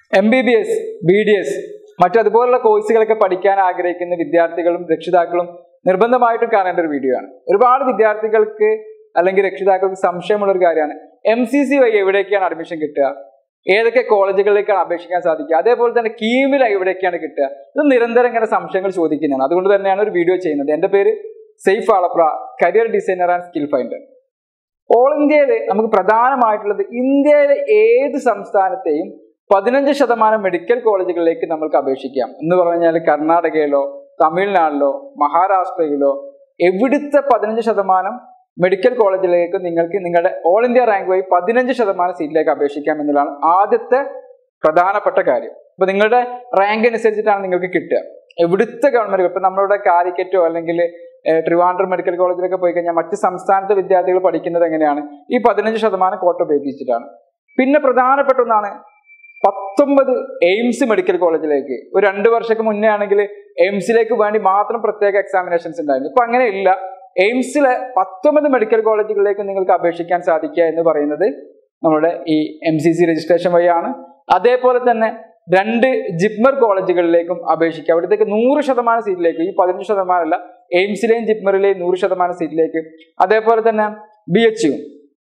M B B S B D S മറ്റതുപോലുള്ള കോഴ്സുകളൊക്കെ പഠിക്കാൻ ആഗ്രഹിക്കുന്ന വിദ്യാർത്ഥികളും രക്ഷിതാക്കളും നിർബന്ധമായിട്ടും കാണേണ്ട ഒരു വീഡിയോ ആണ് ഒരുപാട് വിദ്യാർത്ഥികൾക്ക് അല്ലെങ്കിൽ രക്ഷിതാക്കൾക്ക് സംശയമുള്ള ഒരു കാര്യമാണ് എം സി സി വഴി എവിടേക്കാണ് അഡ്മിഷൻ കിട്ടുക ഏതൊക്കെ കോളേജുകളിലേക്കാണ് അപേക്ഷിക്കാൻ സാധിക്കുക അതേപോലെ തന്നെ കീമിൽ എവിടേക്കാണ് കിട്ടുക ഇത് നിരന്തരം ഇങ്ങനെ സംശയങ്ങൾ ചോദിക്കുന്നതാണ് അതുകൊണ്ട് തന്നെയാണ് ഒരു വീഡിയോ ചെയ്യുന്നത് എൻ്റെ പേര് സെയ്ഫ് ആളപ്ര career designer and skill finder all ഇന്ത്യയിൽ നമുക്ക് പ്രധാനമായിട്ടുള്ളത് ഇന്ത്യയിലെ ഏത് സംസ്ഥാനത്തെയും പതിനഞ്ച് ശതമാനം മെഡിക്കൽ കോളേജുകളിലേക്ക് നമ്മൾക്ക് അപേക്ഷിക്കാം എന്ന് പറഞ്ഞാൽ കർണാടകയിലോ തമിഴ്നാട്ടിലോ മഹാരാഷ്ട്രയിലോ എവിടുത്തെ പതിനഞ്ച് ശതമാനം മെഡിക്കൽ കോളേജിലേക്ക് നിങ്ങൾക്ക് നിങ്ങളുടെ ഓൾ ഇന്ത്യ റാങ്ക് വഴി പതിനഞ്ച് ശതമാനം സീറ്റിലേക്ക് അപേക്ഷിക്കാം എന്നുള്ളതാണ് ആദ്യത്തെ പ്രധാനപ്പെട്ട കാര്യം അപ്പൊ നിങ്ങളുടെ റാങ്ക് അനുസരിച്ചിട്ടാണ് നിങ്ങൾക്ക് കിട്ടുക എവിടുത്തെ ഗവൺമെന്റ് ഇപ്പൊ നമ്മളുടെ കാലിക്കറ്റോ അല്ലെങ്കിൽ ഏഹ്, ട്രിവാൻഡ്രം മെഡിക്കൽ കോളേജിലൊക്കെ പോയി കഴിഞ്ഞാൽ മറ്റ് സംസ്ഥാനത്തെ വിദ്യാർത്ഥികൾ പഠിക്കുന്നത് എങ്ങനെയാണ് ഈ പതിനഞ്ച് ശതമാനം കോട്ട ഉപയോഗിച്ചിട്ടാണ് പിന്നെ പ്രധാനപ്പെട്ട ഒന്നാണ് പത്തൊമ്പത് എയിംസ് മെഡിക്കൽ കോളേജിലേക്ക് ഒരു രണ്ട് വർഷക്ക് മുന്നേ ആണെങ്കിൽ എയിംസിലേക്ക് വേണ്ടി മാത്രം പ്രത്യേക എക്സാമിനേഷൻസ് ഉണ്ടായിരുന്നു ഇപ്പൊ അങ്ങനെ ഇല്ല എയിംസിലെ പത്തൊമ്പത് മെഡിക്കൽ കോളേജുകളിലേക്ക് നിങ്ങൾക്ക് അപേക്ഷിക്കാൻ സാധിക്കുക എന്ന് പറയുന്നത് നമ്മുടെ ഈ എം സി സി രജിസ്ട്രേഷൻ വഴിയാണ് അതേപോലെ തന്നെ രണ്ട് ജിപ്മർ കോളേജുകളിലേക്കും അപേക്ഷിക്കുക അവിടത്തേക്ക് നൂറ് ശതമാനം സീറ്റിലേക്ക് ഈ പതിനഞ്ച് ശതമാനമല്ല എയിംസിലെയും ജിപ്മറിലെയും നൂറ് ശതമാനം സീറ്റിലേക്ക് അതേപോലെ തന്നെ B H U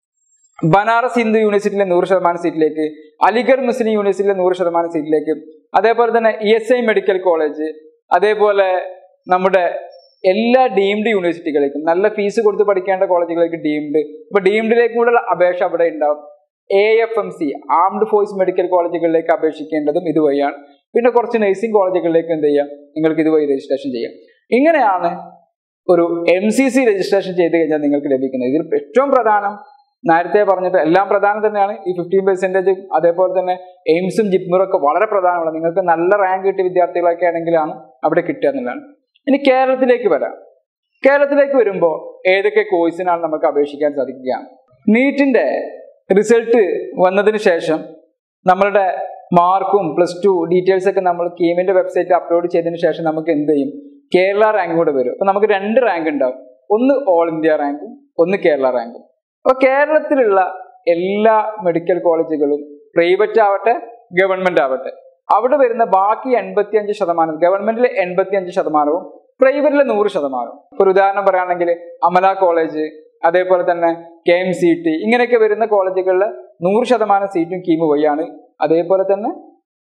Banaras Hindu യൂണിവേഴ്സിറ്റിയിലെ നൂറ് ശതമാനം സീറ്റിലേക്ക് അലിഗഡ് മുസ്ലിം യൂണിവേഴ്സിറ്റിയിലെ നൂറ് ശതമാനം സീറ്റിലേക്ക് അതേപോലെ തന്നെ E S I medical college അതേപോലെ നമ്മുടെ എല്ലാ ഡീംഡ് യൂണിവേഴ്സിറ്റികളിലേക്കും നല്ല ഫീസ് കൊടുത്ത് പഠിക്കേണ്ട കോളേജുകളിലേക്ക് ഡീംഡ് ഇപ്പൊ ഡീംഡിലേക്ക് കൂടെ അപേക്ഷ അവിടെ ഉണ്ടാവും A F M C armed force medical കോളേജുകളിലേക്ക് അപേക്ഷിക്കേണ്ടതും ഇതുവഴിയാണ് പിന്നെ കുറച്ച് നഴ്സിംഗ് കോളേജുകളിലേക്ക് എന്ത് ചെയ്യാം നിങ്ങൾക്ക് ഇതുവഴി രജിസ്ട്രേഷൻ ചെയ്യാം ഇങ്ങനെയാണ് ഒരു എം സി സി രജിസ്ട്രേഷൻ ചെയ്ത് കഴിഞ്ഞാൽ നിങ്ങൾക്ക് ലഭിക്കുന്നത് ഇതിൽ ഏറ്റവും പ്രധാനം നേരത്തെ പറഞ്ഞിട്ട് എല്ലാം പ്രധാനം തന്നെയാണ് ഈ ഫിഫ്റ്റീൻ പെർസെൻറ്റേജ് അതേപോലെ തന്നെ എയിംസും ജിപ്മറും ഒക്കെ വളരെ പ്രധാനമാണ് നിങ്ങൾക്ക് നല്ല റാങ്ക് കിട്ടിയ വിദ്യാർത്ഥികളൊക്കെ ആണെങ്കിലാണ് അവിടെ കിട്ടുക എന്നുള്ളതാണ് ഇനി കേരളത്തിലേക്ക് വരാം കേരളത്തിലേക്ക് വരുമ്പോൾ ഏതൊക്കെ കോഴ്സിനാണ് നമുക്ക് അപേക്ഷിക്കാൻ സാധിക്കുക നീറ്റിന്റെ റിസൾട്ട് വന്നതിന് ശേഷം നമ്മളുടെ മാർക്കും പ്ലസ് ടു ഡീറ്റെയിൽസ് ഒക്കെ നമ്മൾ കീമിന്റെ വെബ്സൈറ്റിൽ അപ്ലോഡ് ചെയ്തതിന് ശേഷം നമുക്ക് എന്ത് ചെയ്യും കേരള റാങ്ക് കൂടെ വരും അപ്പൊ നമുക്ക് രണ്ട് റാങ്ക് ഉണ്ടാവും ഒന്ന് ഓൾ ഇന്ത്യ റാങ്കും ഒന്ന് കേരള റാങ്കും അപ്പൊ കേരളത്തിലുള്ള എല്ലാ മെഡിക്കൽ കോളേജുകളും പ്രൈവറ്റ് ആവട്ടെ ഗവൺമെന്റ് ആവട്ടെ അവിടെ വരുന്ന ബാക്കി എൺപത്തി അഞ്ച് ശതമാനം ഗവൺമെന്റിലെ എൺപത്തി അഞ്ച് ശതമാനവും പ്രൈവറ്റിലെ നൂറ് ശതമാനവും ഇപ്പൊ ഒരു ഉദാഹരണം പറയുകയാണെങ്കിൽ അമല കോളേജ് അതേപോലെ തന്നെ കെ എം സി ടി ഇങ്ങനെയൊക്കെ വരുന്ന കോളേജുകളിൽ നൂറ് ശതമാനം സീറ്റും കീമ് വഴിയാണ് അതേപോലെ തന്നെ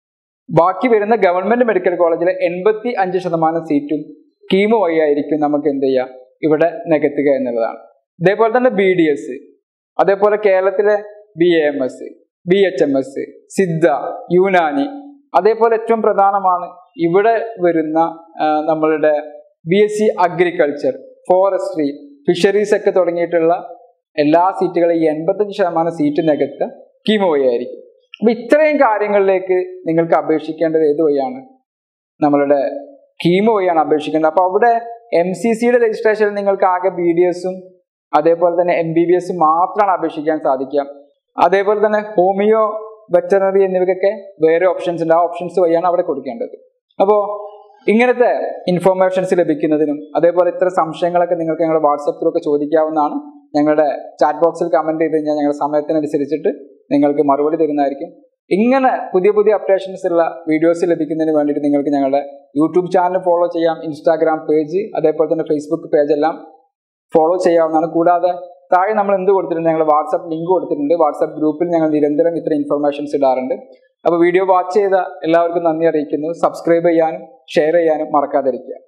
ബാക്കി വരുന്ന ഗവൺമെന്റ് മെഡിക്കൽ കോളേജിലെ എൺപത്തി അഞ്ച് ശതമാനം സീറ്റും കീമ് വഴിയായിരിക്കും നമുക്ക് എന്ത് ചെയ്യുക ഇവിടെ നികത്തുക എന്നുള്ളതാണ് ഇതേപോലെ തന്നെ ബി ഡി എസ് അതേപോലെ കേരളത്തിലെ B A M S B H M S Siddha Unani അതേപോലെ ഏറ്റവും പ്രധാനമാണ് ഇവിടെ വരുന്ന ആ, നമ്മളുടെ B S C agriculture forestry fisheries ഒക്കെ തുടങ്ങിയിട്ടുള്ള എല്ലാ സീറ്റുകളും ഈ എൺപത്തഞ്ച് ശതമാനം സീറ്റ് നികത്ത കീമോ വഴിയായിരിക്കും അപ്പൊ ഇത്രയും കാര്യങ്ങളിലേക്ക് നിങ്ങൾക്ക് അപേക്ഷിക്കേണ്ടത് ഏത് വഴിയാണ് നമ്മളുടെ കീമോ വഴിയാണ് അപേക്ഷിക്കേണ്ടത് അപ്പൊ അവിടെ എം സി സിയുടെ രജിസ്ട്രേഷനിൽ നിങ്ങൾക്ക് ആകെ ബി ഡി എസും അതേപോലെ തന്നെ എം ബി ബി എസും മാത്രമാണ് അപേക്ഷിക്കാൻ സാധിക്കുക അതേപോലെ തന്നെ ഹോമിയോ വെറ്ററിനറി എന്നിവയ്ക്കൊക്കെ വേറെ ഓപ്ഷൻസ് ഉണ്ട് ആ ഓപ്ഷൻസ് വഴിയാണ് അവിടെ കൊടുക്കേണ്ടത് അപ്പോൾ ഇങ്ങനത്തെ ഇൻഫോർമേഷൻസ് ലഭിക്കുന്നതിനും അതേപോലെ ഇത്ര സംശയങ്ങളൊക്കെ നിങ്ങൾക്ക് ഞങ്ങളുടെ വാട്സപ്പിലൊക്കെ ചോദിക്കാവുന്നതാണ് ഞങ്ങളുടെ ചാറ്റ് ബോക്സിൽ കമന്റ് ചെയ്ത് കഴിഞ്ഞാൽ ഞങ്ങളുടെ സമയത്തിനനുസരിച്ചിട്ട് നിങ്ങൾക്ക് മറുപടി തരുന്നതായിരിക്കും ഇങ്ങനെ പുതിയ പുതിയ അപ്ഡേഷൻസ് ഉള്ള വീഡിയോസ് ലഭിക്കുന്നതിന് വേണ്ടിയിട്ട് നിങ്ങൾക്ക് ഞങ്ങളുടെ യൂട്യൂബ് ചാനൽ ഫോളോ ചെയ്യാം ഇൻസ്റ്റാഗ്രാം പേജ് അതേപോലെ തന്നെ ഫേസ്ബുക്ക് പേജ് എല്ലാം ഫോളോ ചെയ്യാവുന്നതാണ് കൂടാതെ താഴെ നമ്മൾ എന്ത് കൊടുത്തിട്ടുണ്ട് ഞങ്ങൾ വാട്സപ്പ് ലിങ്ക് കൊടുത്തിട്ടുണ്ട് വാട്സപ്പ് ഗ്രൂപ്പിൽ ഞങ്ങൾ നിരന്തരം ഇത്ര ഇൻഫർമേഷൻസ് ഇടാറുണ്ട് അപ്പോൾ വീഡിയോ വാച്ച് ചെയ്ത എല്ലാവർക്കും നന്ദി അറിയിക്കുന്നു സബ്സ്ക്രൈബ് ചെയ്യാനും ഷെയർ ചെയ്യാനും മറക്കാതിരിക്കുക